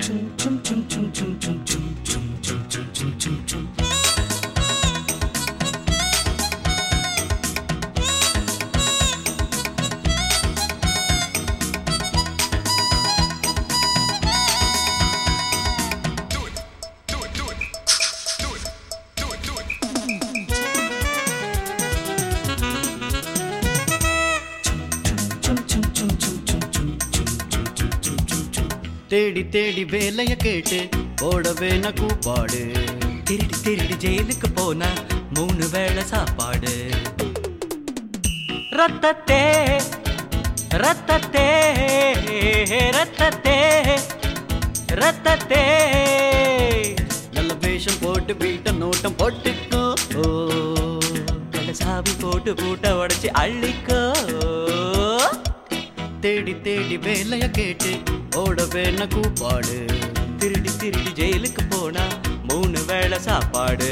தேடி தேடி வேலைய கேட்டு ஓடவே ந கூப்பாடு திருடி திருடி ஜெயிலுக்கு போன மூணு வேளை சாப்பாடு ரத்தத்தே ரத்தத்தே ரத்தத்தே ரத்தத்தே நல்ல வேஷம் போட்டு வீட்ட நோட்டம் போட்டுக்கோ ஓ. சாவி போட்டு பூட்ட உடைச்சு அள்ளிக்கோ தேடி தேடி வேலைய கேட்டு ஓடவே ந கூப்பாடு திருடி திருடி ஜெயிலுக்கு போனா மூணு வேளை சாப்பாடு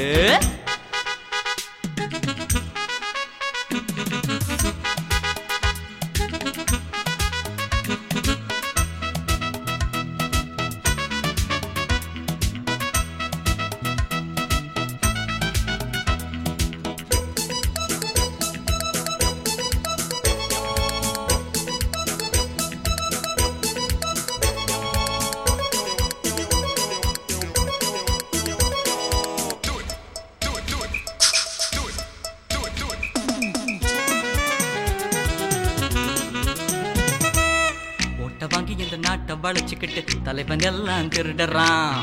ஓட்ட வாங்கி இந்த நாட்டை வளைச்சுக்கிட்டு தலைவன் எல்லாம் திருடுறான்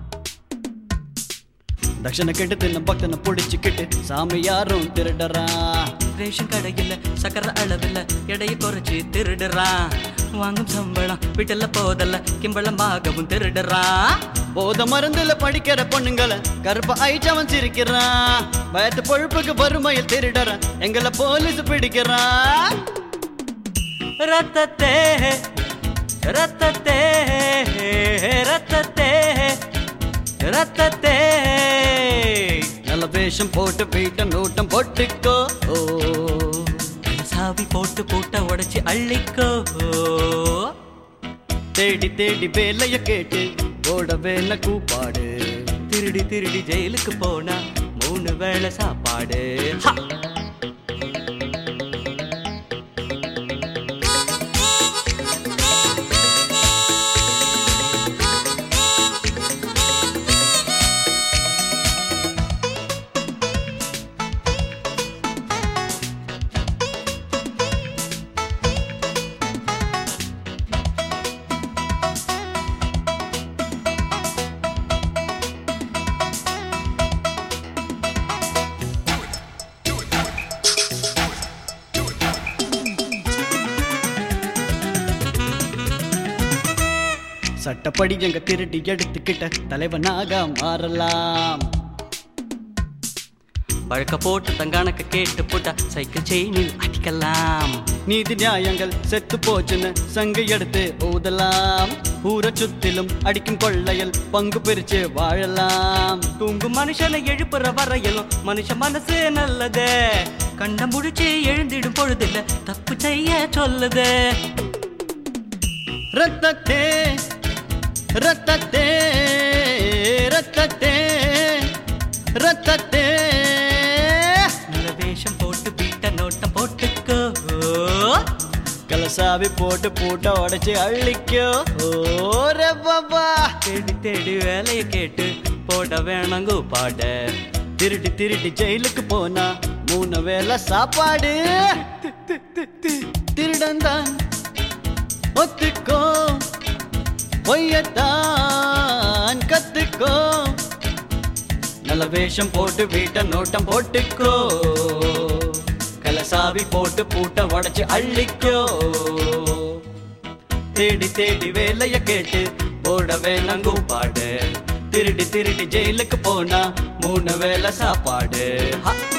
தட்சணை கெட்டு தின்ன பக்தனை புடிச்சுக்கிட்டு சாமி யாரும் திருடறான் ரேஷன் கடையில் சக்கர அளவில் எடையை குறைச்சு திருடுறான் வாங்கும் சம்பளம் வீட்டில் போதல்ல கிம்பளமாகவும் திருடுறான் போத மருந்துல படிக்கிற பொண்ணுங்கள கருப்ப ஐச்சவன் சிரிக்கிறான் வயத்து பொழுப்புக்கு வறுமையில் திருடறான் எங்களை போலீஸ் பிடிக்கிறான் ரத்தத்தே ரத்தத்தே ரத்தத்தே ரத்தத்தே நல்ல வேஷம் போட்டு வீட்ட நோட்டம் போட்டுக்கோ ஓ. சாவி போட்டு பூட்ட உடைச்சு அள்ளிக்கோ தேடி தேடி வேலைய கேட்டு ஓடவே ந கூப்பாடு திருடி திருடி ஜெயிலுக்கு போனா மூணு வேளை சாப்பாடு ஹா! சட்டப்படி எங்க திருடி எடுத்துக்கிட்ட தலைவனாக மாறலாம் வழக்க போட்டு தங்கானக்க கேட்டு போட்டா சைக்கிள் செயினில் அடிக்கலாம் நீதி நியாயங்கள் செத்து போச்சுன்னு சங்க எடுத்து ஊதலாம் ஊரை சுத்திலும் அடிக்கும் கொள்ளையில் பங்கு பிரிச்சு வாழலாம் தூங்கும் மனுஷனை எழுப்புற வரையிலும் மனுஷ மனசு நல்லது கண்ட முடிச்சு எழுந்திடும் பொழுதில்ல தப்பு செய்ய சொல்லுது ரத்தத்தே ரத்தத்தே ரத்தத்தே ரத்தத்தே நல்ல வேஷம் போட்டு வீட்ட நோட்டம் போட்டுக்கோ கலசாவி போட்டு பூட்ட உடைச்சு அள்ளிக்கோ ஓரே பாபா தேடி தேடி வேலையை கேட்டு போட வேணாங்கோ பாட திருடி திருடி ஜெயிலுக்கு போனா மூணு வேளை சாப்பாடு திருடந்தான் ஒத்துக்கோ பொய்யத்தான் கத்துக்கோ நல்ல வேஷம் போட்டு வீட்ட நோட்டம் போட்டுக்கோ கலசாவி போட்டு பூட்ட உடைச்சு அள்ளிக்கோ தேடி தேடி வேலைய கேட்டு போடவே நங்கு பாடு திருடி திருடி ஜெயிலுக்கு போனா மூணு வேளை சாப்பாடு ஹா